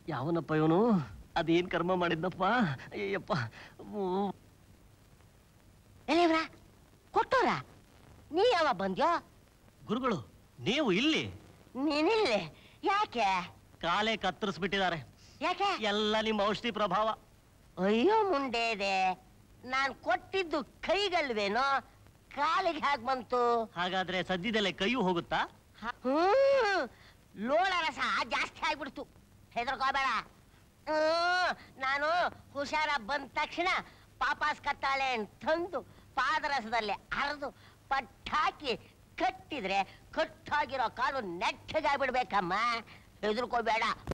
ಯಾವನಪ್ಪ ಇವನು ಅದೇನ್ ಕರ್ಮ ಮಾಡಿದ್ನಪ್ಪ ಅಯ್ಯಪ್ಪ ಹ್ಮ್. ಎಲೇವ್ರ ಕೊಟ್ಟೋರ ನೀ ಯಾವಾಗ ಬಂದ್ಯೋ ಗುರುಗಳು ನೀವು ಇಲ್ಲಿ ನೀನಿಲ್ಲಿ ಯಾಕೆ ಕಾಲೇ ಕತ್ತರಿಸ್ಬಿಟ್ಟಿದ್ದಾರೆ ಯಾಕೆ ಎಲ್ಲ ನಿಮ್ಮ ಔಷಧಿ ಪ್ರಭಾವ ಅಯ್ಯೋ ಮುಂಡೆ ಇದೆ ನಾನ್ ಕೊಟ್ಟಿದ್ದು ಕೈಗಲ್ವೇನೋ ಕಾಲಿಗೆ ಹಾಗೆ ಬಂತು ಹಾಗಾದ್ರೆ ಸದ್ಯದಲ್ಲೇ ಕೈಯೂ ಹೋಗುತ್ತಾ ಹ- ಹ್ಮ್ ಲೋಳ ರಸ ಜಾಸ್ತಿ ಆಗ್ಬಿಡ್ತು ಹೆದರ್ಕೋಬೇಡ ಹ್ಮ್ ನಾನು ಹುಷಾರ ಬಂದ ತಕ್ಷಣ ಪಾಪಾಸ್ ಕತ್ತಾಳೆ ಅಂತಂದು ಪಾದರಸದಲ್ಲಿ ಅರೆದು ಪಟ್ಟಾಕಿ ಕಟ್ಟಿದ್ರೆ ಕಟ್ಟಾಗಿರೋ ಕಾಲು ನೆಟ್ಟಗಾಗ್ಬಿಡ್ಬೇಕಮ್ಮ ಹೆದರ್ಕೋಬೇಡ